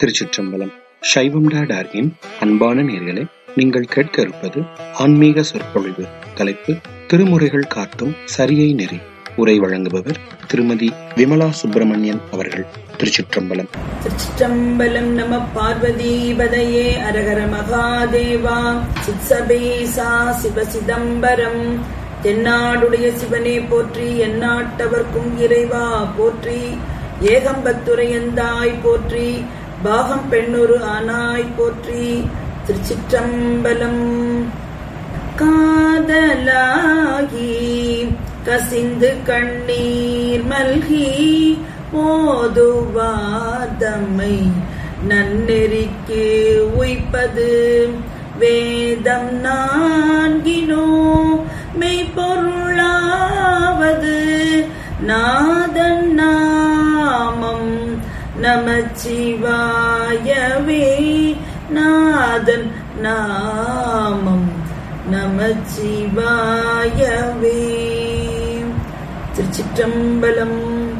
திருச்சிற்றம்பலம் சைவம் டாடார்கின் அன்பான நேர்களே நீங்கள் கேட்க இருப்பது ஆன்மீக சொற்பொழிவு தலைப்பு திருமுறைகள் காட்டும் சரியை நெறி உரை வழங்குபவர் திருமதி விமலா சுப்பிரமணியன் அவர்கள் திருச்சிற்றம்பலம் திருச்சிற்றம்பலம் நம பார்வதீபதையே அரகர மகாதேவா சித்சபேசா சிவ சிதம்பரம் தென்னாடுடைய சிவனே போற்றி எந்நாட்டவர்க்கும் இறைவா போற்றி ஏகம்பத்துரையந்தாய் போற்றி பாகம் பெண்ணொரு ஆனாய் போற்றி திருச்சிற்றம்பலம் காதலாகி கசிந்து கண்ணீர் மல்கி போதுவாதம்மை நன்னெறிக்கு உய்ப்பது வேதம் நான்கினோ மெய்ப்பொருளாவது நாதன் நாமம் நமச்சிவாயவே நாதன் நாமம் நமச்சிவாயவே திருச்சிற்றம்பலம்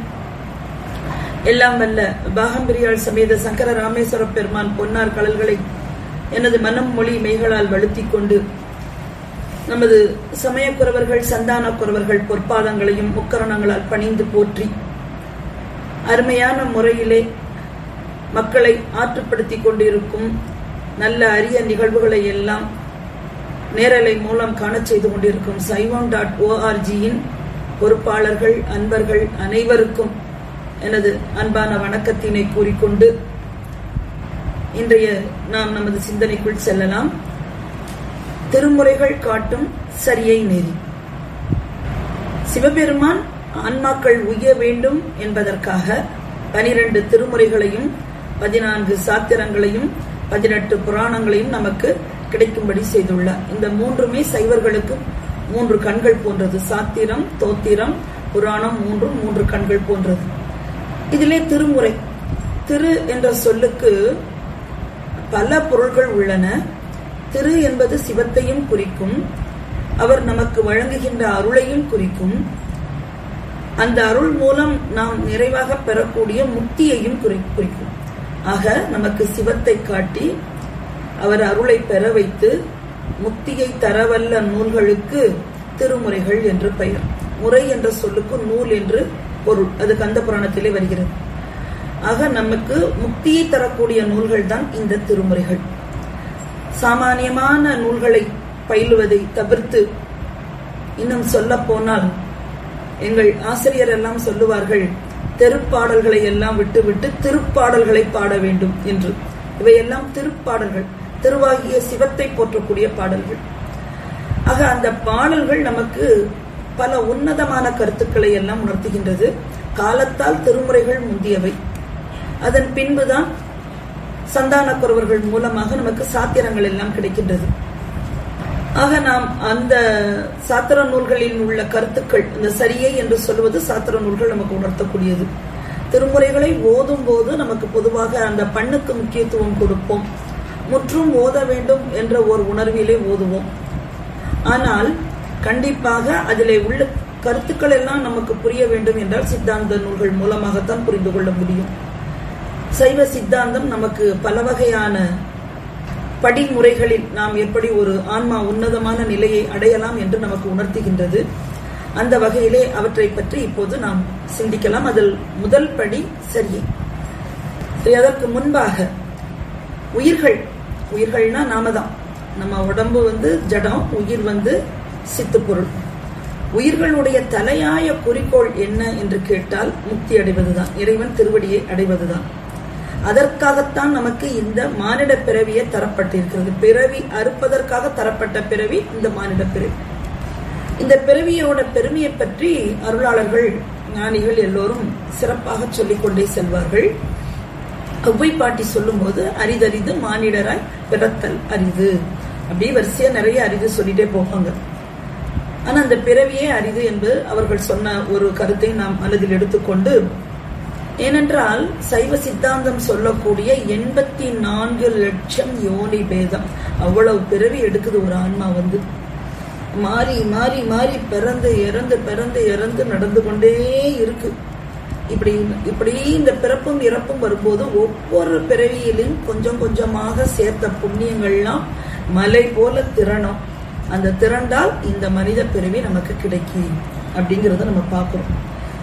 எல்லாம் வல்ல பாகம்பிரியாள் சமேத சங்கர ராமேஸ்வர பெருமான் பொன்னார் கடல்களை எனது மனம் மொழி மெய்களால் வழுத்திக் கொண்டு நமது சமயக்குறவர்கள் சந்தான குறவர்கள் பொற்பாதங்களையும் முக்கரணங்களால் பணிந்து போற்றி அருமையான முறையிலே மக்களை ஆற்றுப்படுத்திக் கொண்டிருக்கும் நல்ல அரிய நிகழ்வுகளை எல்லாம் நேரலை மூலம் காணச் செய்து கொண்டிருக்கும் சைவம் டாட் ஓஆர்ஜியின் பொறுப்பாளர்கள் அன்பர்கள் அனைவருக்கும் எனது அன்பான வணக்கத்தினை கூறிக்கொண்டு இன்றைய நாம் நமது சிந்தனைக்குள் செல்லலாம் திருமுறைகள் காட்டும் சரியை நெறி சிவபெருமான் ஆன்மாக்கள் உய்ய வேண்டும் என்பதற்காக பனிரெண்டு திருமுறைகளையும் பதினான்கு சாத்திரங்களையும் பதினெட்டு புராணங்களையும் நமக்கு கிடைக்கும்படி செய்துள்ளார் இந்த மூன்றுமே சைவர்களுக்கு மூன்று கண்கள் போன்றது சாத்திரம் தோத்திரம் புராணம் மூன்றும் மூன்று கண்கள் போன்றது இதிலே திருமுறை திரு என்ற சொல்லுக்கு பல பொருள்கள் உள்ளன திரு என்பது சிவத்தையும் குறிக்கும் அவர் நமக்கு வழங்குகின்ற அருளையும் குறிக்கும் அந்த அருள் மூலம் நாம் நிறைவாக பெறக்கூடிய முக்தியையும் குறிக்கும் ஆக நமக்கு சிவத்தை காட்டி அவர் அருளை பெற வைத்து முக்தியை தரவல்ல நூல்களுக்கு திருமுறைகள் என்று பெயர் முறை என்ற சொல்லுக்கு நூல் என்று பொருள் அது கந்த புராணத்திலே வருகிறது ஆக நமக்கு முக்தியை தரக்கூடிய நூல்கள் தான் இந்த திருமுறைகள் சாமானியமான நூல்களை பயிலுவதை தவிர்த்து இன்னும் சொல்ல போனால் எங்கள் ஆசிரியர் எல்லாம் சொல்லுவார்கள் தெருப்பாடல்களை எல்லாம் விட்டுவிட்டு திருப்பாடல்களை பாட வேண்டும் என்று இவையெல்லாம் திருப்பாடல்கள் திருவாகிய சிவத்தை போற்றக்கூடிய பாடல்கள் ஆக அந்த பாடல்கள் நமக்கு பல உன்னதமான கருத்துக்களை எல்லாம் உணர்த்துகின்றது காலத்தால் திருமுறைகள் முந்தியவை அதன் பின்புதான் சந்தான குறவர்கள் மூலமாக நமக்கு சாத்திரங்கள் எல்லாம் கிடைக்கின்றது ஆக நாம் அந்த சாத்திர நூல்களில் உள்ள கருத்துக்கள் இந்த சரியை என்று சொல்வது சாத்திர நூல்கள் நமக்கு உணர்த்தக்கூடியது திருமுறைகளை ஓதும் போது நமக்கு பொதுவாக அந்த பண்ணுக்கு முக்கியத்துவம் கொடுப்போம் முற்றும் ஓத வேண்டும் என்ற ஒரு உணர்விலே ஓதுவோம் ஆனால் கண்டிப்பாக அதிலே உள்ள கருத்துக்கள் எல்லாம் நமக்கு புரிய வேண்டும் என்றால் சித்தாந்த நூல்கள் மூலமாகத்தான் புரிந்து கொள்ள முடியும் சைவ சித்தாந்தம் நமக்கு பல வகையான படிமுறைகளில் நாம் எப்படி ஒரு ஆன்மா உன்னதமான நிலையை அடையலாம் என்று நமக்கு உணர்த்துகின்றது அந்த வகையிலே அவற்றை பற்றி இப்போது நாம் சிந்திக்கலாம் அதில் முதல் படி சரியே சரி அதற்கு முன்பாக உயிர்கள் உயிர்கள்னா நாம தான் நம்ம உடம்பு வந்து ஜடம் உயிர் வந்து சித்து பொருள் உயிர்களுடைய தலையாய குறிக்கோள் என்ன என்று கேட்டால் முக்தி அடைவதுதான் இறைவன் திருவடியை அடைவதுதான் அதற்காகத்தான் நமக்கு இந்த மானிட பிறவியே தரப்பட்டிருக்கிறது பிறவி அறுப்பதற்காக தரப்பட்ட பிறவி இந்த மானிட பிறவி இந்த பிறவியோட பெருமையை பற்றி அருளாளர்கள் ஞானிகள் எல்லோரும் சிறப்பாக சொல்லிக் கொண்டே செல்வார்கள் ஒவ்வை பாட்டி சொல்லும் போது அரிதறிது மானிடராய் பிறத்தல் அரிது அப்படி வரிசையா நிறைய அரிது சொல்லிட்டே போவாங்க ஆனா அந்த பிறவியே அரிது என்று அவர்கள் சொன்ன ஒரு கருத்தை நாம் மனதில் எடுத்துக்கொண்டு ஏனென்றால் சைவ சித்தாந்தம் சொல்லக்கூடிய எண்பத்தி நான்கு லட்சம் யோனி பேதம் அவ்வளவு பிறவி எடுக்குது ஒரு ஆன்மா வந்து மாறி மாறி மாறி பிறந்து இறந்து பிறந்து இறந்து நடந்து கொண்டே இருக்கு இப்படி இப்படி இந்த பிறப்பும் இறப்பும் வரும்போது ஒவ்வொரு பிறவியிலும் கொஞ்சம் கொஞ்சமாக சேர்த்த புண்ணியங்கள்லாம் மலை போல திரணும் அந்த திரண்டால் இந்த மனித பிறவி நமக்கு கிடைக்கும் அப்படிங்கறத நம்ம பார்க்கிறோம்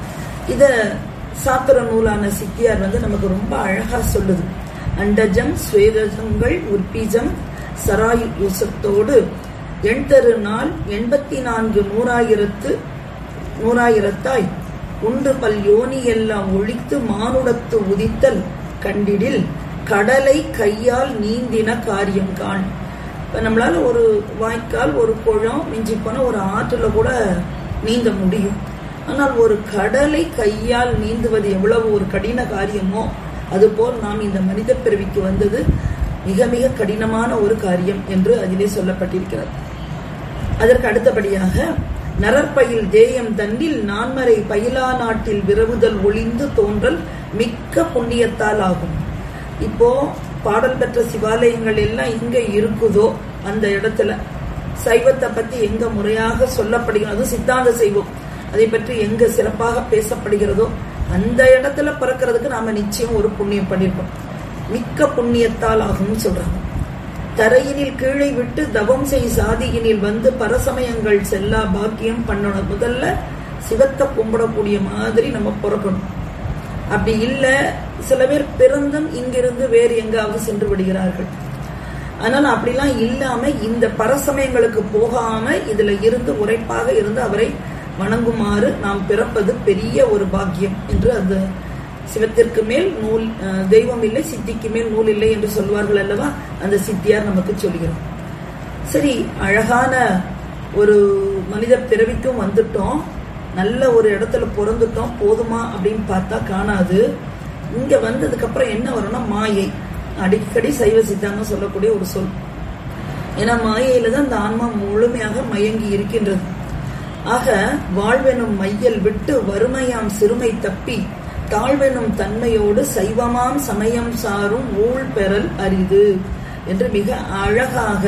இத சாத்திர நூலான சித்தியார் வந்து நமக்கு ரொம்ப அழகா சொல்லுது அண்டஜம் ஸ்வேதஜங்கள் உற்பீஜம் சராயு யுசத்தோடு எண்தரு நாள் எண்பத்தி நான்கு நூறாயிரத்து நூறாயிரத்தாய் உண்டு பல் யோனி எல்லாம் ஒழித்து மானுடத்து உதித்தல் கண்டிடில் கடலை கையால் நீந்தின காரியம் காண் இப்ப நம்மளால ஒரு வாய்க்கால் ஒரு குளம் மிஞ்சி போன ஒரு ஆற்றுல கூட நீந்த முடியும் ஆனால் ஒரு கடலை கையால் நீந்துவது எவ்வளவு ஒரு கடின காரியமோ அதுபோல் நாம் இந்த மனித பிறவிக்கு வந்தது மிக மிக கடினமான ஒரு காரியம் என்று அதிலே சொல்லப்பட்டிருக்கிறது அதற்கு அடுத்தபடியாக நரற்பயில் தேயம் தன்னில் நான்மறை பயிலா நாட்டில் விரவுதல் ஒளிந்து தோன்றல் மிக்க புண்ணியத்தால் ஆகும் இப்போ பாடல் பெற்ற சிவாலயங்கள் எல்லாம் எங்க இருக்குதோ அந்த இடத்துல சைவத்தை பத்தி எங்க முறையாக சொல்லப்படுகிறதோ சித்தாந்த சைவம் அதை பற்றி எங்க சிறப்பாக பேசப்படுகிறதோ அந்த இடத்துல பிறக்கிறதுக்கு நாம நிச்சயம் ஒரு புண்ணியம் பண்ணிருக்கோம் மிக்க புண்ணியத்தால் ஆகும்னு சொல்றாங்க தரையினில் கீழே விட்டு தவம் செய் சாதியினில் வந்து பரசமயங்கள் செல்லா பாக்கியம் பண்ணணும் முதல்ல சிவத்தை கும்பிடக்கூடிய மாதிரி நம்ம பிறக்கணும் அப்படி இல்ல சில பேர் பிறந்தும் இங்கிருந்து வேறு எங்காவது சென்று விடுகிறார்கள் அதனால அப்படிலாம் இல்லாம இந்த பரசமயங்களுக்கு போகாம இதுல இருந்து உரைப்பாக இருந்து அவரை வணங்குமாறு நாம் பிறப்பது பெரிய ஒரு பாக்கியம் என்று அந்த சிவத்திற்கு மேல் நூல் அஹ், தெய்வம் இல்லை சித்திக்கு மேல் நூல் இல்லை என்று சொல்வார்கள் அல்லவா அந்த சித்தியார் நமக்கு சொல்கிறார் சரி அழகான ஒரு மனித பிறவிக்கும் வந்துட்டோம் நல்ல ஒரு இடத்துல பிறந்துட்டோம் போதுமா அப்படின்னு பார்த்தா காணாது இங்க வந்ததுக்கு அப்புறம் என்ன வரும்னா மாயை அடிக்கடி சைவ சித்தாந்தம் சொல்லக்கூடிய ஒரு சொல் ஏன்னா மாயையில தான் இந்த ஆன்மா முழுமையாக மயங்கி இருக்கின்றது ஆக வாழ்வெனும் மையல் விட்டு வறுமையாம் சிறுமை தப்பி தாழ்வெனும் தன்மையோடு சைவமாம் சமயம் சாரும் ஊழ் பெறல் அரிது என்று மிக அழகாக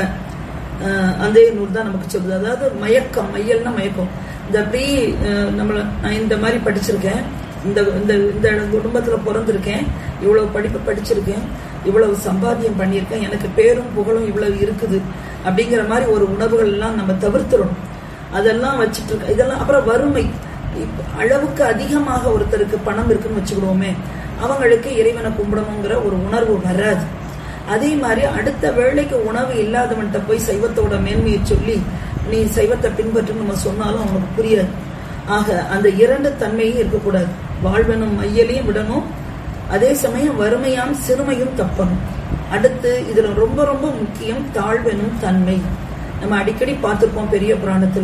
அஹ், அந்த நூல் தான் நமக்கு சொல்லுது அதாவது மயக்கம் மையல்னா மயக்கம் இந்த அப்படி அஹ், நம்மள நான் இந்த மாதிரி படிச்சிருக்கேன் இந்த இந்த இந்த குடும்பத்துல பிறந்திருக்கேன் இவ்வளவு படிப்பு படிச்சிருக்கேன் இவ்வளவு சம்பாத்தியம் பண்ணியிருக்கேன் எனக்கு பேரும் புகழும் இவ்வளவு இருக்குது அப்படிங்கிற மாதிரி ஒரு உணர்வுகள் எல்லாம் நம்ம தவிர்த்துறணும் அதெல்லாம் வச்சுட்டு இருக்க இதெல்லாம் அப்புறம் வறுமை இப்ப அளவுக்கு அதிகமாக ஒருத்தருக்கு பணம் இருக்குன்னு வச்சுக்கிடுவோமே அவங்களுக்கு இறைவனை கும்பிடணுங்கிற ஒரு உணர்வு வராது அதே மாதிரி அடுத்த வேளைக்கு உணவு இல்லாதவன்கிட்ட போய் சைவத்தோட மேன்மையை சொல்லி நீ சைவத்தை பின்பற்றுன்னு நம்ம சொன்னாலும் அவனுக்கு புரியாது ஆக அந்த இரண்டு தன்மையும் இருக்கக்கூடாது வாழ்வெனும் மையலையும் விடணும் அதே சமயம் வறுமையாம் சிறுமையும் தப்பணும் அடுத்து இதுல ரொம்ப ரொம்ப முக்கியம் தாழ்வெனும் தன்மை நம்ம அடிக்கடி பார்த்திருப்போம் பெரிய புராணத்துல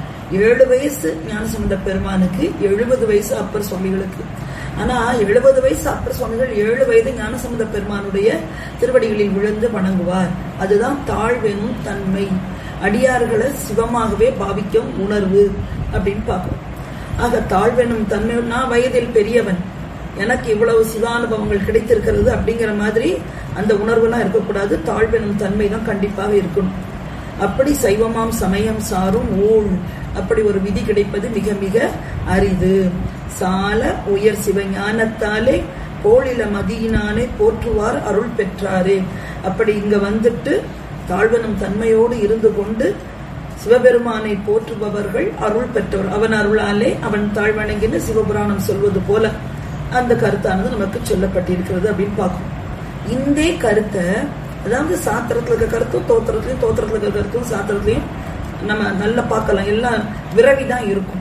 ஏழு வயசு ஞானசம்பந்த பெருமானுக்கு எழுபது வயசு அப்பர் சுவாமிகளுக்கு ஆனா எழுபது வயசு அப்பர் சுவாமிகள் ஏழு வயது ஞானசம்பந்த பெருமானுடைய திருவடிகளில் விழுந்து வணங்குவார் அதுதான் தாழ்வெனும் தன்மை அடியார்களை சிவமாகவே பாவிக்கும் உணர்வு அப்படின்னு பார்க்கிறோம் ஆக தாழ்வெனும் தன்மை நான் வயதில் பெரியவன் எனக்கு இவ்வளவு சிவானுபவங்கள் கிடைத்திருக்கிறது அப்படிங்கிற மாதிரி அந்த உணர்வுலாம் இருக்கக்கூடாது தாழ்வெனும் தன்மை தான் கண்டிப்பாக இருக்கணும் அப்படி சைவமாம் சமயம் சாரும் ஊழ் அப்படி ஒரு விதி கிடைப்பது மிக மிக அரிது சால உயர் சிவஞானத்தாலே கோளில மதியினானே போற்றுவார் அருள் பெற்றாரே அப்படி இங்க வந்துட்டு தாழ்வனும் தன்மையோடு இருந்து கொண்டு சிவபெருமானை போற்றுபவர்கள் அருள் பெற்றவர் அவன் அருளாலே அவன் தாழ்வணங்கின்னு சிவபுராணம் சொல்வது போல அந்த கருத்தானது நமக்கு சொல்லப்பட்டிருக்கிறது அப்படின்னு பார்க்கணும் இந்த கருத்தை அதாவது சாத்திரத்துல இருக்க கருத்தும் தோத்திரத்திலையும் தோத்திரத்துல இருக்க கருத்தும் சாத்திரத்திலையும் நம்ம நல்லா பார்க்கலாம் எல்லாம் விரவிதான் இருக்கும்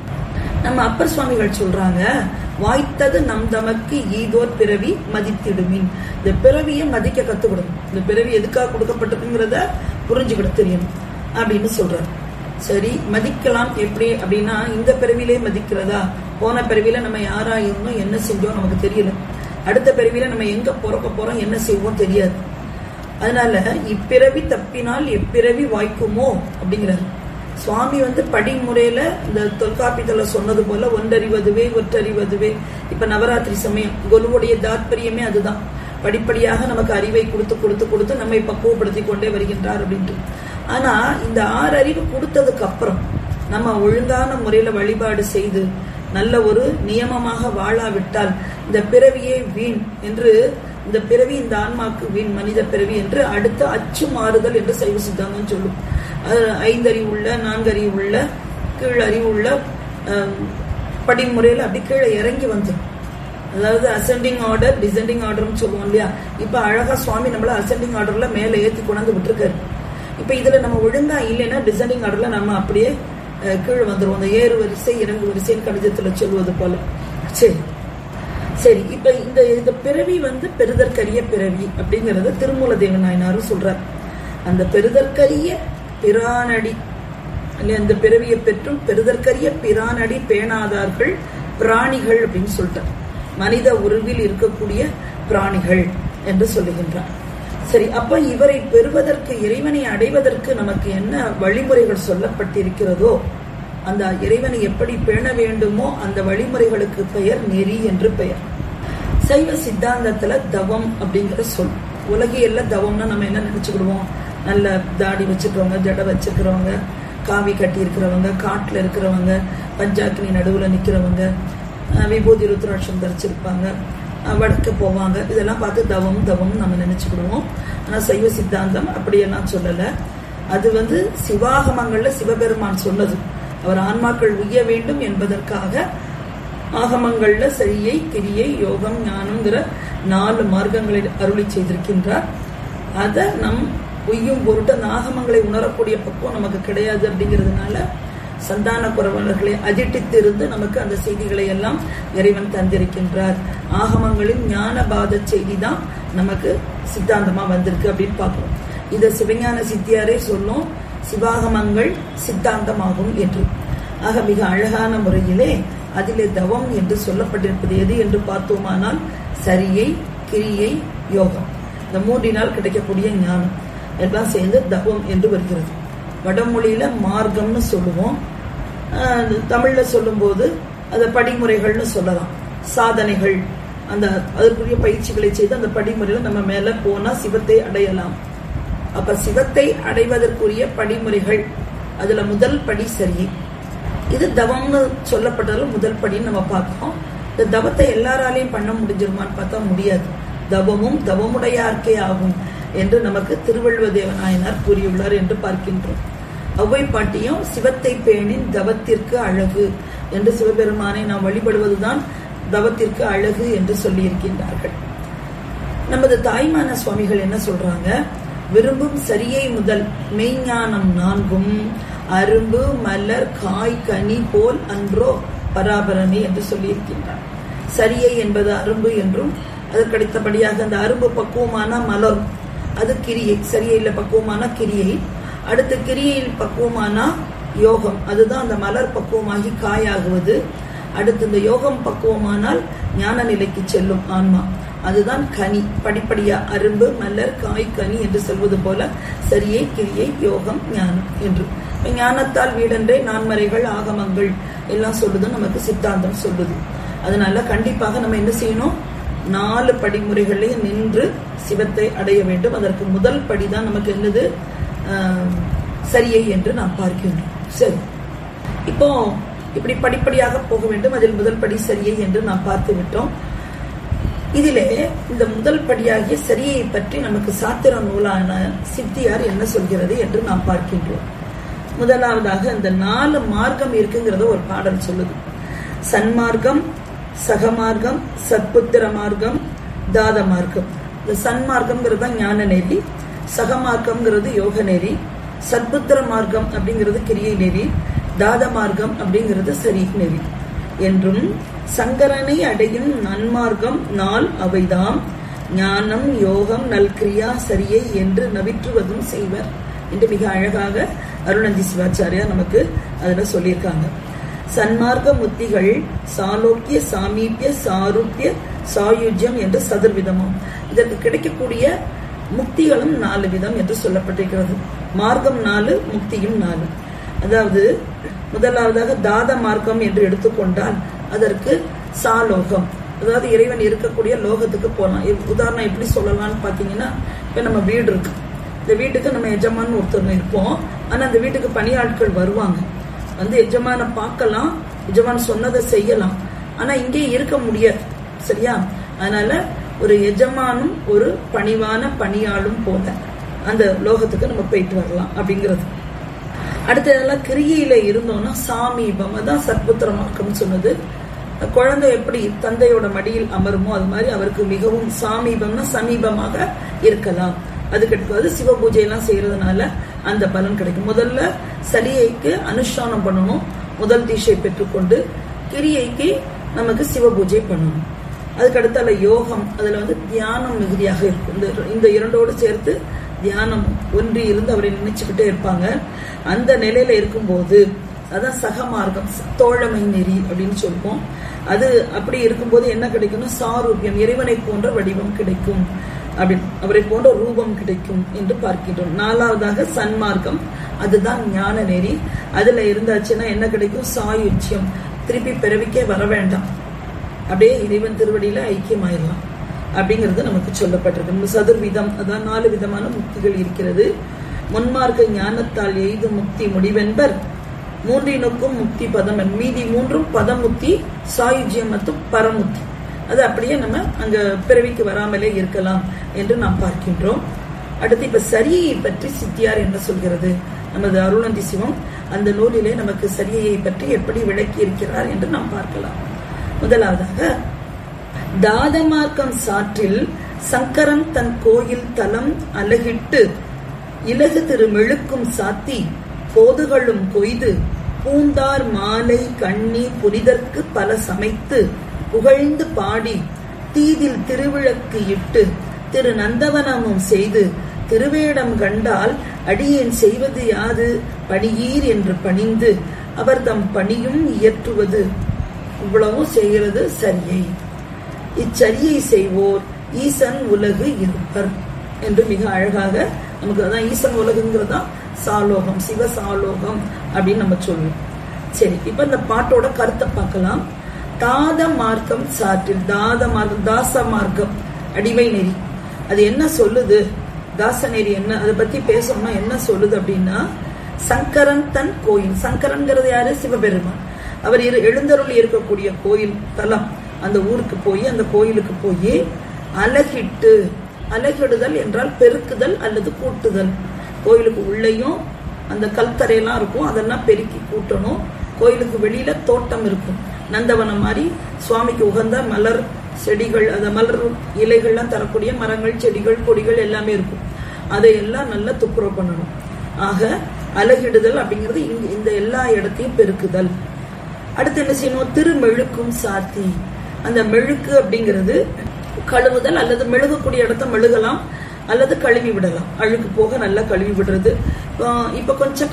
நம்ம அப்பர் சுவாமிகள் சொல்றாங்க வாய்த்தது நம் தமக்கு ஈதோர் பிறவி மதித்திடுமின் இந்த பிறவியை மதிக்க கத்துக்கிடணும் இந்த பிறவி எதுக்காக கொடுக்கப்பட்டதுங்கிறத புரிஞ்சுக்கிட தெரியணும் அப்படின்னு சொல்றாரு சரி மதிக்கலாம் எப்படி அப்படின்னா இந்த பிறவிலே மதிக்கிறதா போன பிறவில நம்ம யாரா இருந்தோம் என்ன செஞ்சோம் நமக்கு தெரியல அடுத்த பிறவில நம்ம எங்க பிறக்க போறோம் என்ன செய்வோம் தெரியாது அதனால இப்பிறவி தப்பினால் எப்பிறவி வாய்க்குமோ அப்படிங்கிறாரு சுவாமி வந்து படிமுறையில இந்த தொல்காப்பியத்துல சொன்னது போல ஒன்றறிவதுவே ஒற்றறிவதுவே இப்ப நவராத்திரி சமயம் குருவுடைய தாத்பரியமே அதுதான் படிப்படியாக நமக்கு அறிவை கொடுத்து கொடுத்து கொடுத்து நம்மை பக்குவப்படுத்தி கொண்டே வருகின்றார் அப்படின்ட்டு ஆனா இந்த ஆறு அறிவு கொடுத்ததுக்கு அப்புறம் நம்ம ஒழுங்கான முறையில வழிபாடு செய்து நல்ல ஒரு நியமமாக வாழாவிட்டால் இந்த பிறவியே வீண் என்று இந்த பிறவி இந்த ஆன்மாக்கு வீண் மனித பிறவி என்று அடுத்த அச்சு மாறுதல் என்று சைவ சித்தாந்தம் சொல்லும் அது ஐந்தறிவுள்ள நான்கறிவுள்ள கீழ் அறிவுள்ள அஹ், படிமுறையில் அப்படி கீழே இறங்கி வந்துடும் அதாவது அசெண்டிங் ஆர்டர் டிசெண்டிங் ஆர்டர்னு சொல்லுவோம் இல்லையா இப்ப அழகா சுவாமி நம்மள அசெண்டிங் ஆர்டர்ல மேல ஏத்தி கொண்டாந்து விட்டுருக்காரு இப்ப இதுல நம்ம ஒழுங்கா இல்லைன்னா டிசெண்டிங் ஆர்டர்ல நம்ம அப்படியே அஹ், கீழே வந்துருவோம் அந்த ஏறு வரிசை இறங்கு வரிசைன்னு கடிதத்துல சொல்வது போல சரி சரி இப்ப இந்த இந்த பிறவி வந்து பெறுதற்கரிய பிறவி அப்படிங்கறத திருமூல தேவன் நாயனாரும் சொல்றார் அந்த பெறுதற்கரிய பிரானடி இல்லையா இந்த பிறவியை பெற்றும் பெறுதற்கரிய பிரானடி பேணாதார்கள் பிராணிகள் அப்படின்னு சொல்லிட்டார் மனித உருவில் இருக்கக்கூடிய பிராணிகள் என்று சொல்லுகின்றார் சரி அப்ப இவரை பெறுவதற்கு இறைவனை அடைவதற்கு நமக்கு என்ன வழிமுறைகள் சொல்லப்பட்டிருக்கிறதோ அந்த இறைவனை எப்படி பேண வேண்டுமோ அந்த வழிமுறைகளுக்கு பெயர் நெறி என்று பெயர் சைவ சித்தாந்தத்துல தவம் அப்படிங்கிற சொல் உலகியல்ல தவம்னா நம்ம என்ன நினைச்சுக்கிடுவோம் நல்ல தாடி வச்சுக்கிறவங்க ஜடை வச்சுக்கிறவங்க காவி கட்டி இருக்கிறவங்க காட்டுல இருக்கிறவங்க பஞ்சாக்கினி நடுவுல நிக்கிறவங்க அஹ் விபூதி ருத்ராட்சம் தரிச்சிருப்பாங்க அஹ் வடக்கு போவாங்க இதெல்லாம் பார்த்து தவம் தவம் நம்ம நினைச்சுக்கிடுவோம் ஆனா சைவ சித்தாந்தம் அப்படியெல்லாம் சொல்லல அது வந்து சிவாகமங்கள்ல சிவபெருமான் சொன்னது அவர் ஆன்மாக்கள் உய்ய வேண்டும் என்பதற்காக ஆகமங்கள்ல சரியை கிரியை யோகம் ஞானம்ங்கிற நாலு மார்க்கங்களை அருளி செய்திருக்கின்றார் அத நம் உய்யும் பொருட்டு அந்த ஆகமங்களை உணரக்கூடிய பக்குவம் நமக்கு கிடையாது அப்படிங்கிறதுனால சந்தான குறவலர்களை அதிட்டித்திருந்து நமக்கு அந்த செய்திகளை எல்லாம் இறைவன் தந்திருக்கின்றார் ஆகமங்களின் ஞானபாத செய்தி தான் நமக்கு சித்தாந்தமா வந்திருக்கு அப்படின்னு பார்க்கிறோம் இத சிவஞான சித்தியாரே சொல்லும் சிவாகமங்கள் சித்தாந்தமாகும் என்று ஆக மிக அழகான முறையிலே அதிலே தவம் என்று சொல்லப்பட்டிருப்பது எது என்று பார்த்தோமானால் சரியை கிரியை யோகம் இந்த மூன்றினால் கிடைக்கக்கூடிய ஞானம் எல்லாம் சேர்ந்து தவம் என்று வருகிறது வடமொழியில மார்க்கம்னு சொல்லுவோம் ஆஹ் தமிழ்ல சொல்லும்போது அதை படிமுறைகள்னு சொல்லலாம் சாதனைகள் அந்த அதற்குரிய பயிற்சிகளை செய்து அந்த படிமுறையில நம்ம மேல போனா சிவத்தை அடையலாம் அப்ப சிவத்தை அடைவதற்குரிய படிமுறைகள் அதுல முதல் படி சரியை இது தவம்னு சொல்லப்பட்டதுல முதல் படின்னு நம்ம பார்த்தோம் இந்த தவத்தை எல்லாராலையும் பண்ண முடிஞ்சிருமான்னு பார்த்தா முடியாது தவமும் தவமுடையார்க்கே ஆகும் என்று நமக்கு திருவள்ளுவ தேவநாயனார் கூறியுள்ளார் என்று பார்க்கின்றோம் ஒவ்வை பாட்டியும் சிவத்தை பேணின் தவத்திற்கு அழகு என்று சிவபெருமானை நாம் வழிபடுவதுதான் தவத்திற்கு அழகு என்று சொல்லியிருக்கின்றார்கள் நமது தாய்மான சுவாமிகள் என்ன சொல்றாங்க விரும்பும் சரியை முதல் மெய்ஞானம் நான்கும் அரும்பு மலர் காய் கனி போல் அன்றோ பராபரமே என்று சொல்லியிருக்கின்றார் சரியை என்பது அரும்பு என்றும் அதற்கடுத்தபடியாக அந்த அரும்பு பக்குவமான மலர் அது கிரியை சரியையில் பக்குவமான கிரியை அடுத்து கிரியையில் பக்குவமான யோகம் அதுதான் அந்த மலர் பக்குவமாகி காயாகுவது அடுத்து இந்த யோகம் பக்குவமானால் ஞான நிலைக்கு செல்லும் ஆன்மா அதுதான் கனி படிப்படியா அரும்பு மலர் காய் கனி என்று சொல்வது போல சரியை கிரியை யோகம் ஞானம் என்று இப்ப ஞானத்தால் வீடென்றே நான்மறைகள் ஆகமங்கள் எல்லாம் சொல்லுது நமக்கு சித்தாந்தம் சொல்லுது அதனால கண்டிப்பாக நம்ம என்ன செய்யணும் நாலு படிமுறைகளே நின்று சிவத்தை அடைய வேண்டும் அதற்கு முதல் படிதான் நமக்கு என்னது ஆஹ், சரியை என்று நாம் பார்க்கின்றோம் சரி இப்போ இப்படி படிப்படியாக போக வேண்டும் அதில் முதல் படி சரியை என்று நாம் பார்த்து விட்டோம் இதிலே இந்த முதல் படியாகிய சரியை பற்றி நமக்கு சாத்திர நூலான சித்தியார் என்ன சொல்கிறது என்று நாம் பார்க்கின்றோம் முதலாவதாக இந்த நாலு மார்க்கம் இருக்குங்கிறத ஒரு பாடல் சொல்லுது சன்மார்க்கம் சகமார்க்கம் சத்புத்திர மார்க்கம் தாத மார்க்கம் இந்த சன்மார்க்கம்ங்கிறது தான் ஞான நெறி சகமார்க்கம்ங்கிறது யோக நெறி சத்புத்திர மார்க்கம் அப்படிங்கிறது கிரியை நெறி தாத மார்க்கம் அப்படிங்கிறது சரி நெறி என்றும் சங்கரனை அடையும் நன்மார்க்கம் நாள் அவைதாம் ஞானம் யோகம் நல்கிரியா சரியை என்று நவிற்றுவதும் செய்வர் என்று மிக அழகாக அருணந்தி சிவாச்சாரியார் நமக்கு அதுல சொல்லியிருக்காங்க சன்மார்க்க முத்திகள் சாலோக்கிய சாமீபிய சாரூபிய சாயுஜ்யம் என்று சதுர்விதமும் இதற்கு கிடைக்கக்கூடிய முக்திகளும் நாலு விதம் என்று சொல்லப்பட்டிருக்கிறது மார்க்கம் நாலு முக்தியும் நாலு அதாவது முதலாவதாக தாத மார்க்கம் என்று எடுத்துக்கொண்டால் அதற்கு சாலோகம் அதாவது இறைவன் இருக்கக்கூடிய லோகத்துக்கு போகலாம் இப்- உதாரணம் எப்படி சொல்லலாம்னு பாத்தீங்கன்னா இப்ப நம்ம வீடு இருக்கு இந்த வீட்டுக்கு நம்ம எஜமான் ஒருத்தவங்க இருப்போம் ஆனா அந்த வீட்டுக்கு பணியாட்கள் வருவாங்க வந்து எஜமான பார்க்கலாம் எஜமான் சொன்னதை செய்யலாம் ஆனா இங்கே இருக்க முடியாது சரியா அதனால ஒரு எஜமானும் ஒரு பணிவான பணியாளும் போல அந்த லோகத்துக்கு நம்ம போயிட்டு வரலாம் அப்படிங்கிறது அடுத்ததெல்லாம் கிரியையில இருந்தோம்னா சாமீபம் அதான் சத்புத்திர மார்க்கம் சொன்னது குழந்தை எப்படி தந்தையோட மடியில் அமருமோ அது மாதிரி அவருக்கு மிகவும் சாமீபம்னா சமீபமாக இருக்கலாம் அது கிடைக்கும் சிவ பூஜை எல்லாம் செய்யறதுனால அந்த பலன் கிடைக்கும் முதல்ல சலியைக்கு அனுஷ்டானம் பண்ணணும் முதல் தீஷை பெற்றுக்கொண்டு கிரியைக்கு நமக்கு சிவ பூஜை பண்ணணும் அதுக்கு அடுத்தால யோகம் அதுல வந்து தியானம் மிகுதியாக இருக்கும் இந்த இந்த இரண்டோடு சேர்த்து தியானம் ஒன்றி இருந்து அவரை நினைச்சுக்கிட்டே இருப்பாங்க அந்த நிலையில இருக்கும்போது அதான் சக மார்க்கம் தோழமை நெறி அப்படின்னு சொல்லுவோம் அது அப்படி இருக்கும்போது என்ன கிடைக்கும்னா சாரூபியம் இறைவனை போன்ற வடிவம் கிடைக்கும் அப்படின்னு அவரை போன்ற ரூபம் கிடைக்கும் என்று பார்க்கின்றோம் நாலாவதாக சன்மார்க்கம் அதுதான் ஞான நெறி அதுல இருந்தாச்சுன்னா என்ன கிடைக்கும் சாயுச்சியம் திருப்பி பிறவிக்கே வர வேண்டாம் அப்படியே இறைவன் திருவடியில ஐக்கியமாயிடலாம் அப்படிங்கிறது நமக்கு சொல்லப்பட்டிருக்கு சதுர்விதம் அதான் நாலு விதமான முக்திகள் இருக்கிறது முன்மார்க்க ஞானத்தால் எய்து முக்தி முடிவென்பர் மூன்றினுக்கும் முக்தி பதம் மீதி மூன்றும் பதமுக்தி சாயுஜ்யம் மற்றும் பரமுக்தி அது அப்படியே நம்ம அங்க பிறவிக்கு வராமலே இருக்கலாம் என்று நாம் பார்க்கின்றோம் அடுத்து இப்ப சரியை பற்றி சித்தியார் என்ன சொல்கிறது நமது அருணந்தி சிவம் அந்த நூலிலே நமக்கு சரியையை பற்றி எப்படி விளக்கி இருக்கிறார் என்று நாம் பார்க்கலாம் முதலாவதாக தாதமார்க்கம் சாற்றில் சங்கரன் தன் கோயில் தலம் அலகிட்டு இலகு திரு மெழுக்கும் சாத்தி போதுகளும் கொய்து பூந்தார் மாலை கண்ணி புனிதற்கு பல சமைத்து புகழ்ந்து பாடி தீதில் திருவிளக்கு இட்டு திரு நந்தவனமும் செய்து திருவேடம் கண்டால் அடியேன் செய்வது யாது பணியீர் என்று பணிந்து அவர் தம் பணியும் இயற்றுவது இவ்வளவும் செய்கிறது சரியை இச்சரியை செய்வோர் ஈசன் உலகு இருப்பர் என்று மிக அழகாக நமக்கு அதான் ஈசன் உலகுங்கிறது தான் சாலோகம் சிவ சாலோகம் அப்படின்னு நம்ம சொல்லுவோம் சரி இப்ப இந்த பாட்டோட கருத்தை பார்க்கலாம் தாத மார்க்கம் சாற்றில் தாத மார்க்கம் தாச மார்க்கம் அடிமை நெறி அது என்ன சொல்லுது தாச நெறி என்ன அதை பத்தி பேசணும்னா என்ன சொல்லுது அப்படின்னா சங்கரன் தன் கோயில் சங்கரன்கிறது யாரு சிவபெருமான் அவர் இரு எழுந்தருள் இருக்கக்கூடிய கோயில் தலம் அந்த ஊருக்கு போய் அந்த கோயிலுக்கு போய் அலகிட்டு அலகிடுதல் என்றால் பெருக்குதல் அல்லது கூட்டுதல் கோயிலுக்கு உள்ளேயும் அந்த கல்தரையெல்லாம் இருக்கும் அதெல்லாம் பெருக்கி கூட்டணும் கோயிலுக்கு வெளியில தோட்டம் இருக்கும் நந்தவனம் மாதிரி சுவாமிக்கு உகந்த மலர் செடிகள் அந்த மலர் இலைகள்லாம் தரக்கூடிய மரங்கள் செடிகள் கொடிகள் எல்லாமே இருக்கும் அதையெல்லாம் நல்லா துப்புரவு பண்ணணும் ஆக அலகிடுதல் அப்படிங்கிறது இங்க இந்த எல்லா இடத்தையும் பெருக்குதல் அடுத்து என்ன செய்யணும் திருமெழுக்கும் சாத்தி அந்த மெழுக்கு அப்படிங்கிறது கழுவுதல் அல்லது மெழுகக்கூடிய இடத்த மெழுகலாம் அல்லது கழுவி விடலாம் அழுக்கு போக நல்லா கழுவி விடுறது இப்ப கொஞ்சம்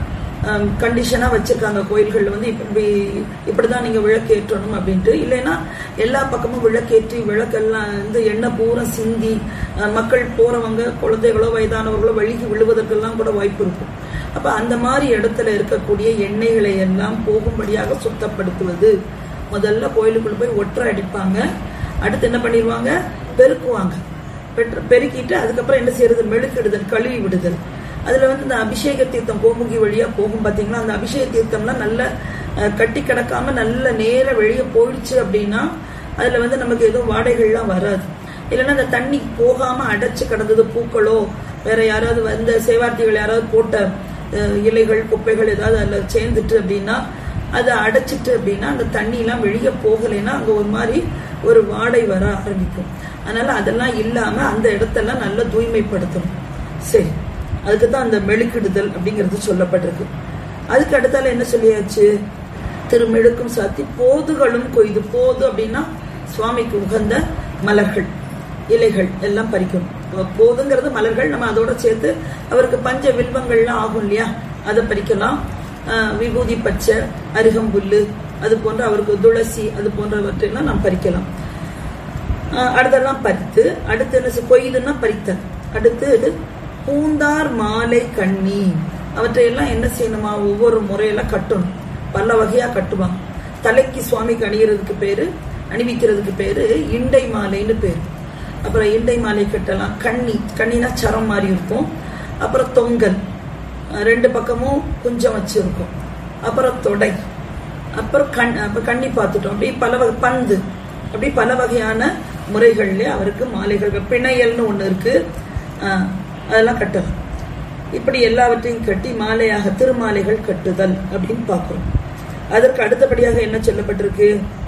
கண்டிஷனா வச்சிருக்காங்க கோயில்கள்ல வந்து இப்படி இப்படிதான் நீங்க விளக்கேற்றணும் அப்படின்ட்டு இல்லைன்னா எல்லா பக்கமும் விளக்கேற்றி விளக்கெல்லாம் வந்து எண்ணெய் பூரா சிந்தி மக்கள் போறவங்க குழந்தைகளோ வயதானவர்களோ வழுகி விழுவதற்கெல்லாம் கூட வாய்ப்பு இருக்கும் அப்ப அந்த மாதிரி இடத்துல இருக்கக்கூடிய எண்ணெய்களை எல்லாம் போகும்படியாக சுத்தப்படுத்துவது முதல்ல கோயிலுக்குள்ள போய் ஒற்றை அடிப்பாங்க அடுத்து என்ன பண்ணிடுவாங்க பெருக்குவாங்க பெருக்கிட்டு அதுக்கப்புறம் என்ன செய்யறது மெழுக்கிடுதல் கழுவி விடுதல் அதுல வந்து இந்த அபிஷேக தீர்த்தம் கோமுகி வழியா போகும் பாத்தீங்களா அந்த அபிஷேக தீர்த்தம்லாம் நல்ல கட்டி கிடக்காம நல்ல நேர வெளியே போயிடுச்சு அப்படின்னா அதுல வந்து நமக்கு எதுவும் வாடைகள்லாம் வராது இல்லைன்னா அந்த தண்ணி போகாம அடைச்சு கிடந்தது பூக்களோ வேற யாராவது வந்த சேவார்த்திகள் யாராவது போட்ட இலைகள் குப்பைகள் ஏதாவது அதுல சேர்ந்துட்டு அப்படின்னா அதை அடைச்சிட்டு அப்படின்னா அந்த தண்ணி எல்லாம் வெளியே போகலைன்னா அங்க ஒரு மாதிரி ஒரு வாடை வர ஆரம்பிக்கும் அதனால அதெல்லாம் இல்லாம அந்த இடத்தெல்லாம் நல்லா தூய்மைப்படுத்தணும் சரி அதுக்கு தான் அந்த மெழுக்கிடுதல் அப்படிங்கிறது சொல்லப்பட்டிருக்கு அதுக்கு அடுத்தால என்ன சொல்லியாச்சு திருமெழுக்கும் சாத்தி போதுகளும் கொய்து போது அப்படின்னா சுவாமிக்கு உகந்த மலர்கள் இலைகள் எல்லாம் பறிக்கணும் போதுங்கிறது மலர்கள் நம்ம அதோட சேர்த்து அவருக்கு பஞ்ச வில்வங்கள்லாம் ஆகும் இல்லையா அதை பறிக்கலாம் விபூதி பச்சை அருகம்புல்லு அது போன்ற அவருக்கு துளசி அது போன்றவற்றையெல்லாம் நாம் பறிக்கலாம் அடுத்தெல்லாம் பறித்து அடுத்து என்ன கொய்துன்னா பறித்தல் அடுத்து பூந்தார் மாலை கண்ணி அவற்றையெல்லாம் என்ன செய்யணுமா ஒவ்வொரு முறையெல்லாம் கட்டணும் பல வகையா கட்டுவாங்க தலைக்கு சுவாமிக்கு அணிகிறதுக்கு பேரு அணிவிக்கிறதுக்கு பேரு இண்டை மாலைன்னு பேரு அப்புறம் இண்டை மாலை கட்டலாம் கண்ணி கண்ணினா சரம் மாதிரி இருக்கும் அப்புறம் தொங்கல் ரெண்டு பக்கமும் குஞ்சம் வச்சிருக்கும் அப்புறம் தொடை அப்புறம் கண் அப்ப கண்ணி பார்த்துட்டோம் அப்படி பல வகை பந்து அப்படி பல வகையான முறைகள்ல அவருக்கு மாலைகள் பிணையல்னு ஒண்ணு இருக்கு ஆஹ், அதெல்லாம் கட்டலாம் இப்படி எல்லாவற்றையும் கட்டி மாலையாக திருமாலைகள் கட்டுதல் அப்படின்னு பார்க்கிறோம் அதற்கு அடுத்தபடியாக என்ன சொல்லப்பட்டிருக்கு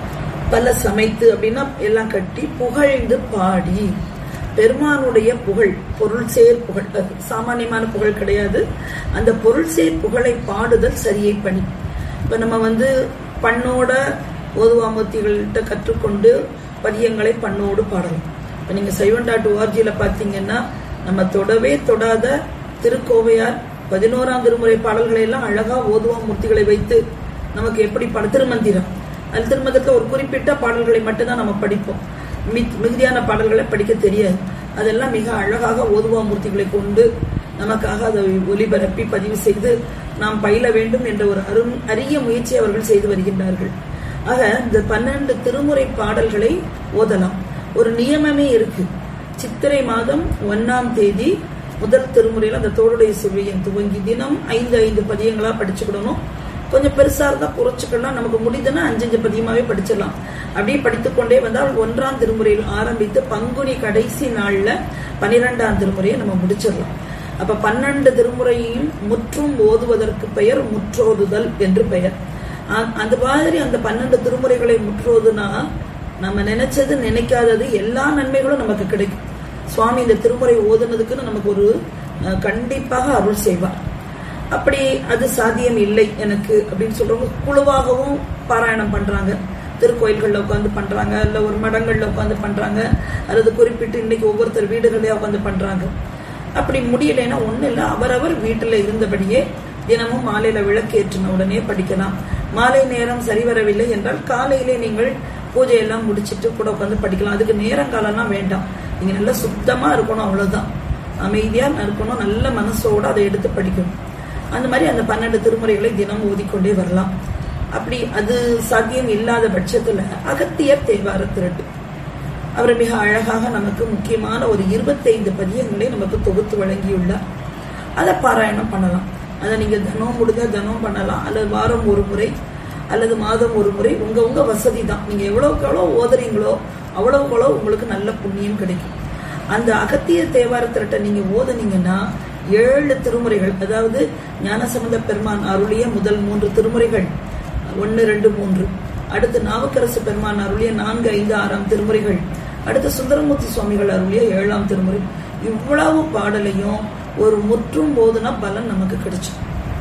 பல சமைத்து அப்படின்னா எல்லாம் கட்டி புகழ்ந்து பாடி பெருமானுடைய புகழ் பொருள் சேர் புகழ் அது சாமானியமான புகழ் கிடையாது அந்த பொருள் சேர் புகழை பாடுதல் சரியை பணி இப்ப நம்ம வந்து பண்ணோட ஓதுவாமூர்த்திகள்கிட்ட கற்றுக்கொண்டு பதியங்களை பண்ணோடு பாடலாம் இப்ப நீங்க சைவன் டாட் ஓஆர்ஜியில பாத்தீங்கன்னா நம்ம தொடவே தொடாத திருக்கோவையார் பதினோராம் திருமுறை பாடல்களை எல்லாம் அழகா ஓதுவா மூர்த்திகளை வைத்து நமக்கு எப்படி பாட திருமந்திரம் அது திருமந்திரத்துல ஒரு குறிப்பிட்ட பாடல்களை மட்டும்தான் நம்ம படிப்போம் மித்- மிகுதியான பாடல்களை படிக்க தெரியாது அதெல்லாம் மிக அழகாக ஓதுவா மூர்த்திகளை கொண்டு நமக்காக அதை ஒலிபரப்பி பதிவு செய்து நாம் பயில வேண்டும் என்ற ஒரு அரும் அரிய முயற்சி அவர்கள் செய்து வருகின்றார்கள் ஆக இந்த பன்னெண்டு திருமுறை பாடல்களை ஓதலாம் ஒரு நியமமே இருக்கு சித்திரை மாதம் ஒன்னாம் தேதி முதல் திருமுறையில அந்த தோளுடைய செவ்வியம் துவங்கி தினம் ஐந்து ஐந்து பதியங்களா படிச்சுக்கிடணும் கொஞ்சம் பெருசா இருந்தா குறைச்சுக்கலாம் நமக்கு முடியுதுன்னா அஞ்சு அஞ்சு பதியமாவே படிச்சிடலாம் அப்படியே படித்துக்கொண்டே வந்தால் ஒன்றாம் திருமுறையில் ஆரம்பித்து பங்குனி கடைசி நாள்ல பனிரெண்டாம் திருமுறையை நம்ம முடிச்சிடலாம் அப்ப பன்னெண்டு திருமுறையையும் முற்றும் ஓதுவதற்கு பெயர் முற்றோதுதல் என்று பெயர் அ- அந்த மாதிரி அந்த பன்னெண்டு திருமுறைகளை முற்றோதுனா நம்ம நினைச்சது நினைக்காதது எல்லா நன்மைகளும் நமக்கு கிடைக்கும் சுவாமி இந்த திருமுறை ஓதுனதுக்குன்னு நமக்கு ஒரு அஹ், கண்டிப்பாக அருள் செய்வார் அப்படி அது சாத்தியம் இல்லை எனக்கு அப்படின்னு சொல்றவங்க குழுவாகவும் பாராயணம் பண்றாங்க திருக்கோயில்கள்ல உட்காந்து பண்றாங்க இல்ல ஒரு மடங்கள்ல உட்காந்து பண்றாங்க அல்லது குறிப்பிட்டு இன்னைக்கு ஒவ்வொருத்தர் வீடுகள்லயே உட்காந்து பண்றாங்க அப்படி முடியலைன்னா ஒண்ணு இல்ல அவரவர் வீட்டுல இருந்தபடியே தினமும் மாலையில விளக்கேற்றின உடனே படிக்கலாம் மாலை நேரம் சரிவரவில்லை என்றால் காலையிலே நீங்கள் பூஜை எல்லாம் முடிச்சிட்டு கூட உட்காந்து படிக்கலாம் அதுக்கு நேரங்காலம்லாம் வேண்டாம் நீங்க நல்லா சுத்தமா இருக்கணும் அவ்வளவுதான் அமைதியா இருக்கணும் நல்ல மனசோட அதை எடுத்து படிக்கணும் அந்த மாதிரி அந்த பன்னெண்டு திருமுறைகளை தினம் ஓதிக்கொண்டே வரலாம் அப்படி அது சாத்தியம் இல்லாத பட்சத்துல அகத்தியர் தேவார திரட்டு அவர் மிக அழகாக நமக்கு முக்கியமான ஒரு இருபத்தைந்து பதியங்களை நமக்கு தொகுத்து வழங்கியுள்ளார் அதை பாராயணம் பண்ணலாம் அதை நீங்க தினம் முடிஞ்சா தினம் பண்ணலாம் அல்லது வாரம் ஒரு முறை அல்லது மாதம் ஒரு முறை உங்க உங்க வசதி தான் நீங்க எவ்வளவுக்கு எவ்வளவு ஓதுறீங்களோ அவ்வளவுக்கு அவ்வளவு உங்களுக்கு நல்ல புண்ணியம் கிடைக்கும் அந்த அகத்திய தேவார திரட்டை நீங்க ஓதுனீங்கன்னா ஏழு திருமுறைகள் அதாவது ஞானசம்பந்த பெருமான் அருளிய முதல் மூன்று திருமுறைகள் ஒன்னு ரெண்டு மூன்று அடுத்து நாவுக்கரசு பெருமான் அருளிய நான்கு ஐந்து ஆறாம் திருமுறைகள் அடுத்து சுந்தரமூர்த்தி சுவாமிகள் அருளிய ஏழாம் திருமுறை இவ்வளவு பாடலையும் ஒரு முற்றும் போதுனா பலன் நமக்கு கிடைச்சு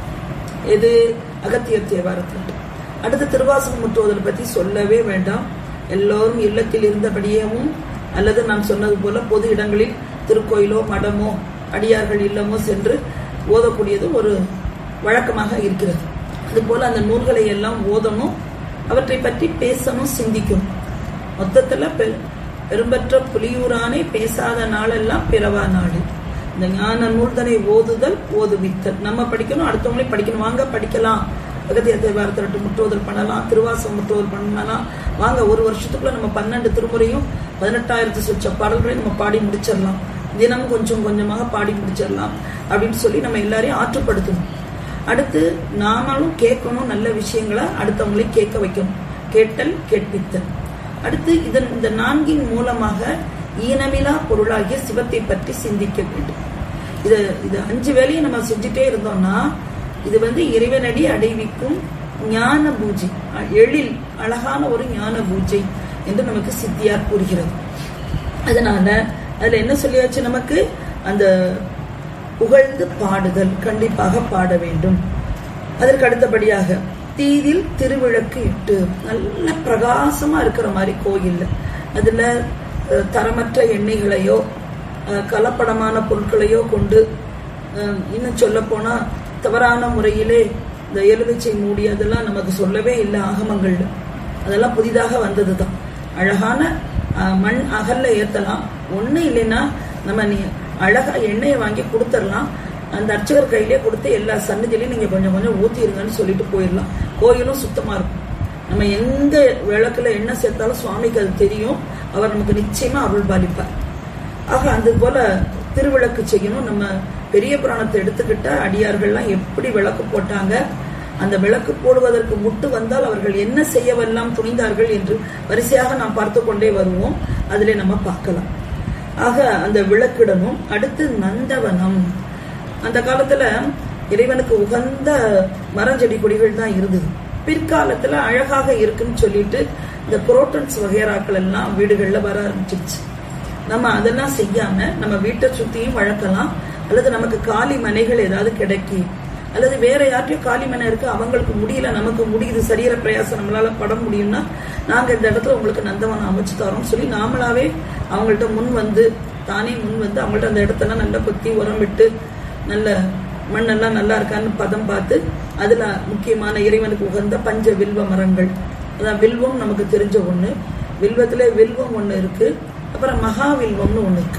எது அகத்தியர் தேவாரத்தில் அடுத்து திருவாசகம் முற்றுவதல் பத்தி சொல்லவே வேண்டாம் எல்லோரும் இல்லத்தில் இருந்தபடியேவும் அல்லது நான் சொன்னது போல பொது இடங்களில் திருக்கோயிலோ மடமோ அடியார்கள் இல்லமோ சென்று ஓதக்கூடியது ஒரு வழக்கமாக இருக்கிறது அதுபோல அந்த நூல்களை எல்லாம் ஓதணும் அவற்றை பற்றி பேசணும் சிந்திக்கணும் மொத்தத்துல பெ- பெரும்பற்ற புலியூரானே பேசாத நாளெல்லாம் பிறவா நாடு இந்த ஞான நூல்தனை ஓதுதல் ஓதுவித்தல் நம்ம படிக்கணும் அடுத்தவங்களையும் படிக்கணும் வாங்க படிக்கலாம் அகத்திய தேவாரத்திரட்டு முற்றுவதல் பண்ணலாம் திருவாசகம் முற்றுவதல் பண்ணலாம் வாங்க ஒரு வருஷத்துக்குள்ள நம்ம பன்னெண்டு திருமுறையும் பதினெட்டாயிரத்து சொச்ச பாடல்களையும் நம்ம பாடி முடிச்சிடலாம் தினமும் கொஞ்சம் கொஞ்சமாக பாடி முடிச்சிடலாம் அப்படின்னு சொல்லி நம்ம எல்லாரையும் ஆற்றுப்படுத்தணும் அடுத்து நாமளும் கேட்கணும் நல்ல விஷயங்களை அடுத்தவங்களை கேட்க வைக்கணும் கேட்டல் கேட்பித்தல் அடுத்து இதன் இந்த நான்கின் மூலமாக ஈனமிலா பொருளாகிய சிவத்தை பற்றி சிந்திக்க வேண்டும் இது இது அஞ்சு வேலையும் நம்ம செஞ்சுட்டே இருந்தோம்னா இது வந்து இறைவனடி அடைவிக்கும் ஞான பூஜை அ- எழில் அழகான ஒரு ஞான பூஜை என்று நமக்கு சித்தியார் கூறுகிறது அதனால அதுல என்ன சொல்லியாச்சு நமக்கு அந்த புகழ்ந்து பாடுதல் கண்டிப்பாக பாட வேண்டும் அதற்கு அடுத்தபடியாக தீதில் திருவிளக்கு இட்டு நல்ல பிரகாசமா இருக்கிற மாதிரி கோயில்ல அதுல அஹ், தரமற்ற எண்ணெய்களையோ அஹ், கலப்படமான பொருட்களையோ கொண்டு அஹ், இன்னும் சொல்ல போனா தவறான முறையிலே இந்த எலுமிச்சை மூடி அதெல்லாம் நமக்கு சொல்லவே இல்லை ஆகமங்கள்ல அதெல்லாம் புதிதாக வந்ததுதான் அழகான அஹ், மண் அகல்ல ஏத்தலாம் ஒண்ணு இல்லைன்னா நம்ம நீ அழகா எண்ணெயை வாங்கி கொடுத்துடலாம் அந்த அர்ச்சகர் கையிலே கொடுத்து எல்லா சன்னதிலையும் நீங்க கொஞ்சம் கொஞ்சம் ஊத்திருங்கன்னு சொல்லிட்டு போயிடலாம் கோயிலும் சுத்தமா இருக்கும் நம்ம எங்க விளக்குல எண்ணெய் சேர்த்தாலும் சுவாமிக்கு அது தெரியும் அவர் நமக்கு நிச்சயமா அருள் பாலிப்பார் ஆக அது போல திருவிளக்கு செய்யணும் நம்ம பெரிய புராணத்தை எடுத்துக்கிட்டா அடியார்கள்லாம் எப்படி விளக்கு போட்டாங்க அந்த விளக்கு போடுவதற்கு முட்டு வந்தால் அவர்கள் என்ன செய்யவெல்லாம் துணிந்தார்கள் என்று வரிசையாக நாம் பார்த்து கொண்டே வருவோம் அதிலே நம்ம பார்க்கலாம் ஆக அந்த விளக்கிடமும் அடுத்து நந்தவனம் அந்த காலத்துல இறைவனுக்கு உகந்த மரம் செடி கொடிகள் தான் இருந்தது பிற்காலத்துல அழகாக இருக்குன்னு சொல்லிட்டு இந்த குரோட்டன்ஸ் வகைராக்கள் எல்லாம் வீடுகள்ல வர ஆரம்பிச்சிருச்சு நம்ம அதெல்லாம் செய்யாம நம்ம வீட்டை சுத்தியும் வளர்க்கலாம் அல்லது நமக்கு காலி மனைகள் ஏதாவது கிடைக்கி அல்லது வேற யார்ட்டையும் காலி மனை இருக்கு அவங்களுக்கு முடியல நமக்கு முடியுது சரீர பிரயாசம் நம்மளால பட முடியும்னா நாங்க இந்த இடத்துல உங்களுக்கு நந்தவனம் அமைச்சு தரோம் சொல்லி நாமளாவே அவங்கள்ட்ட முன் வந்து தானே முன் வந்து அவங்கள்ட்ட அந்த இடத்தெல்லாம் நல்லா கொத்தி உரம் விட்டு நல்ல மண்ணெல்லாம் நல்லா இருக்கான்னு பதம் பார்த்து அதுல முக்கியமான இறைவனுக்கு உகந்த பஞ்ச வில்வ மரங்கள் அதான் வில்வம் நமக்கு தெரிஞ்ச ஒண்ணு வில்வத்திலே வில்வம் ஒண்ணு இருக்கு அப்புறம் மகா வில்வம்னு ஒண்ணு இருக்கு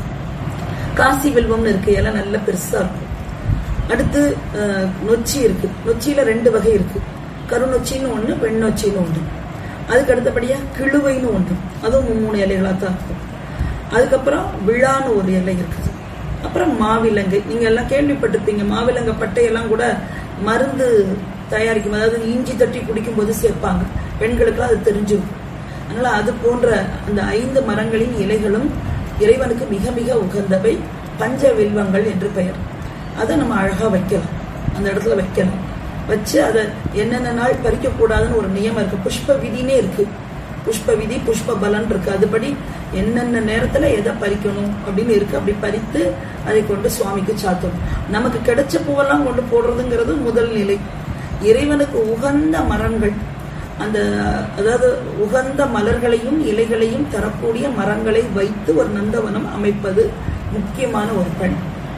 காசி வில்வம்னு இருக்கு எல்லாம் நல்ல பெருசா இருக்கும் அடுத்து அஹ், நொச்சி இருக்கு நொச்சியில ரெண்டு வகை இருக்கு கருநொச்சின்னு ஒண்ணு பெண்ணொச்சின்னு ஒண்ணு அதுக்கு அடுத்தபடியா கிழுவைன்னு ஒண்ணு அதுவும் மூணு இலைகளா தான் இருக்கும் அதுக்கப்புறம் விழான்னு ஒரு இலை இருக்குது அப்புறம் மாவிலங்கு நீங்க எல்லாம் கேள்விப்பட்டிருப்பீங்க மாவிலங்க பட்டையெல்லாம் கூட மருந்து தயாரிக்கும் அதாவது இஞ்சி தட்டி குடிக்கும் போது சேர்ப்பாங்க பெண்களுக்கு அது தெரிஞ்சிருக்கும் அதனால அது போன்ற அந்த ஐந்து மரங்களின் இலைகளும் இறைவனுக்கு மிக மிக உகந்தவை பஞ்ச வில்வங்கள் என்று பெயர் அதை நம்ம அழகா வைக்கலாம் அந்த இடத்துல வைக்கலாம் வச்சு அதை என்னென்ன நாள் பறிக்க கூடாதுன்னு ஒரு நியமம் இருக்கு புஷ்ப விதினே இருக்கு புஷ்ப விதி புஷ்ப பலன் இருக்கு அதுபடி என்னென்ன நேரத்துல எதை பறிக்கணும் அப்படின்னு இருக்கு அப்படி பறித்து அதை கொண்டு சுவாமிக்கு சாத்தணும் நமக்கு கிடைச்ச பூவெல்லாம் கொண்டு போடுறதுங்கிறது முதல் நிலை இறைவனுக்கு உகந்த மரங்கள் அந்த அதாவது உகந்த மலர்களையும் இலைகளையும் தரக்கூடிய மரங்களை வைத்து ஒரு நந்தவனம் அமைப்பது முக்கியமான ஒரு பணி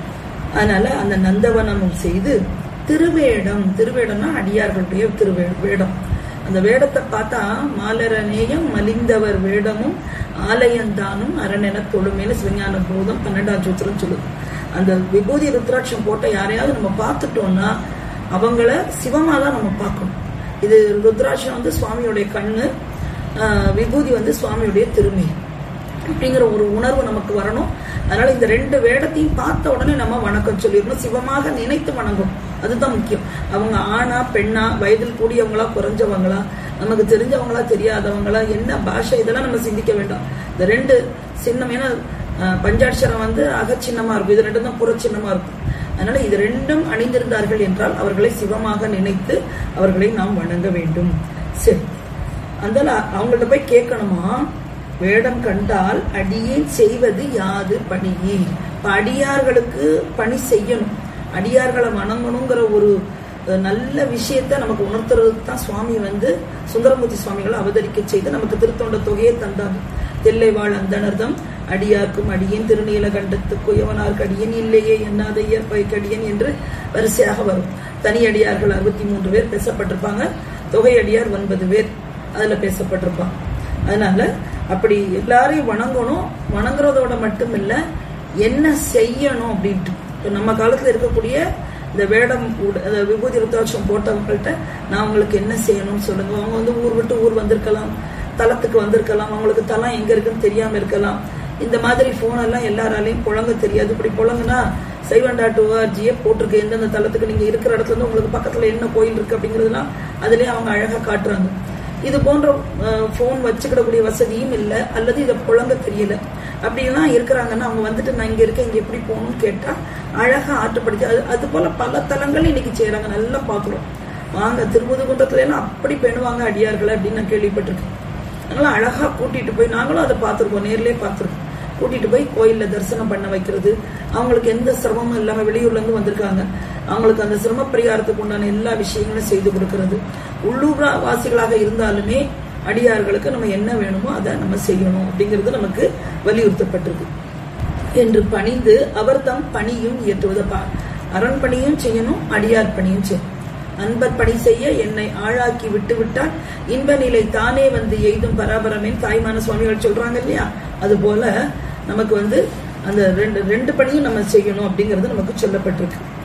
அதனால அந்த நந்தவனமும் செய்து திருவேடம் திருவேடம்னா அடியார்களுடைய திருவே வேடம் அந்த வேடத்தை பார்த்தா மாலரநேயம் மலிந்தவர் வேடமும் ஆலயந்தானும் அரணென தொழுமேனு சிவஞான போதம் பன்னெண்டாம் சூத்திரம் சொல்லுது அந்த விபூதி ருத்ராட்சம் போட்ட யாரையாவது நம்ம பார்த்துட்டோம்னா அவங்கள சிவமா தான் நம்ம பார்க்கணும் இது ருத்ராட்சம் வந்து சுவாமியுடைய கண்ணு ஆஹ் விபூதி வந்து சுவாமியுடைய திருமை அப்படிங்கிற ஒரு உணர்வு நமக்கு வரணும் அதனால இந்த ரெண்டு வேடத்தையும் பார்த்த உடனே நம்ம வணக்கம் சொல்லிடணும் சிவமாக நினைத்து வணங்கணும் அதுதான் முக்கியம் அவங்க ஆணா பெண்ணா வயதில் கூடியவங்களா குறைஞ்சவங்களா நமக்கு தெரிஞ்சவங்களா தெரியாதவங்களா என்ன பாஷை இதெல்லாம் நம்ம சிந்திக்க வேண்டாம் இந்த ரெண்டு சின்னம் ஏன்னா அஹ், பஞ்சாட்சரம் வந்து அகச்சின்னமா இருக்கும் இது ரெண்டும் தான் புறச்சின்னமா இருக்கும் அதனால இது ரெண்டும் அணிந்திருந்தார்கள் என்றால் அவர்களை சிவமாக நினைத்து அவர்களை நாம் வணங்க வேண்டும் சரி அந்த அவங்கள்ட்ட போய் கேட்கணுமா வேடம் கண்டால் அடியேன் செய்வது யாது பணியே இப்ப அடியார்களுக்கு பணி செய்யணும் அடியார்களை வணங்கணுங்கிற ஒரு அஹ், நல்ல விஷயத்த நமக்கு உணர்த்துறதுக்கு தான் சுவாமி வந்து சுந்தரமூர்த்தி சுவாமிகளை அவதரிக்க செய்து நமக்கு திருத்தொண்ட தொகையை தந்தாங்க தெல்லைவாழ் அந்தனர்தம் அடியார்க்கும் அடியேன் திருநீலகண்டத்து குயவனார்க்கு அடியேன் இல்லையே என்னாத இயற்பைக்கடியன் என்று வரிசையாக வரும் தனி அடியார்கள் அறுபத்தி மூன்று பேர் பேசப்பட்டிருப்பாங்க தொகை அடியார் ஒன்பது பேர் அதுல பேசப்பட்டிருப்பாங்க அதனால அப்படி எல்லாரையும் வணங்கணும் வணங்குறதோட மட்டும் இல்ல என்ன செய்யணும் அப்படின்ட்டு இப்ப நம்ம காலத்துல இருக்கக்கூடிய இந்த வேடம் உட- அந்த விபூதி ருத்ராட்சம் போட்டவங்கள்ட்ட நான் உங்களுக்கு என்ன செய்யணும்னு சொல்லுங்க அவங்க வந்து ஊர் விட்டு ஊர் வந்திருக்கலாம் தலத்துக்கு வந்திருக்கலாம் அவங்களுக்கு தலம் எங்க இருக்குன்னு தெரியாம இருக்கலாம் இந்த மாதிரி போன் எல்லாம் எல்லாராலையும் புழங்க தெரியாது இப்படி புழங்குனா சைவண்டாட்டு ஓஆர்ஜியே போட்டிருக்கு எந்தெந்த தலத்துக்கு நீங்க இருக்கிற இடத்துல இருந்து உங்களுக்கு பக்கத்துல என்ன கோயில் இருக்கு அப்படிங்கறதுலாம் அதுலயே அவங்க அழகா காட்டுறாங்க இது போன்ற போன் வச்சுக்கிடக்கூடிய வசதியும் இல்லை அல்லது இதை புழங்க தெரியல அப்படிலாம் இருக்கிறாங்கன்னா அவங்க வந்துட்டு நான் இங்க இருக்கேன் இங்க எப்படி போகணும்னு கேட்டா அழகா ஆட்டுப்படுத்தி அது அது போல பல தலங்கள் இன்னைக்கு செய்யறாங்க நல்லா பாக்குறோம் வாங்க திருமுதுகுன்றத்துல எல்லாம் அப்படி பெணுவாங்க அடியார்களை அப்படின்னு நான் கேள்விப்பட்டிருக்கேன் அதனால அழகா கூட்டிட்டு போய் நாங்களும் அதை பார்த்திருக்கோம் நேர்லயே பார்த்திருக்கோம் கூட்டிட்டு போய் கோயில்ல தரிசனம் பண்ண வைக்கிறது அவங்களுக்கு எந்த சிரமமும் இல்லாம வெளியூர்ல இருந்து வந்திருக்காங்க அவங்களுக்கு அந்த சிரம பரிகாரத்துக்கு உண்டான எல்லா விஷயங்களும் செய்து கொடுக்கறது உள்ளூர் வாசிகளாக இருந்தாலுமே அடியார்களுக்கு நம்ம என்ன வேணுமோ அதை நம்ம செய்யணும் அப்படிங்கிறது நமக்கு வலியுறுத்தப்பட்டிருக்கு என்று பணிந்து அவர் தம் பணியும் இயற்றுவதப்பா அரண் பணியும் செய்யணும் அடியார் பணியும் செய்யணும் அன்பர் பணி செய்ய என்னை ஆளாக்கி விட்டு விட்டால் இன்ப நிலை தானே வந்து எய்தும் பராபரமேன் தாய்மான சுவாமிகள் சொல்றாங்க இல்லையா அது போல நமக்கு வந்து அந்த ரெண்டு ரெண்டு பணியும் நம்ம செய்யணும் அப்படிங்கிறது நமக்கு சொல்லப்பட்டிருக்கு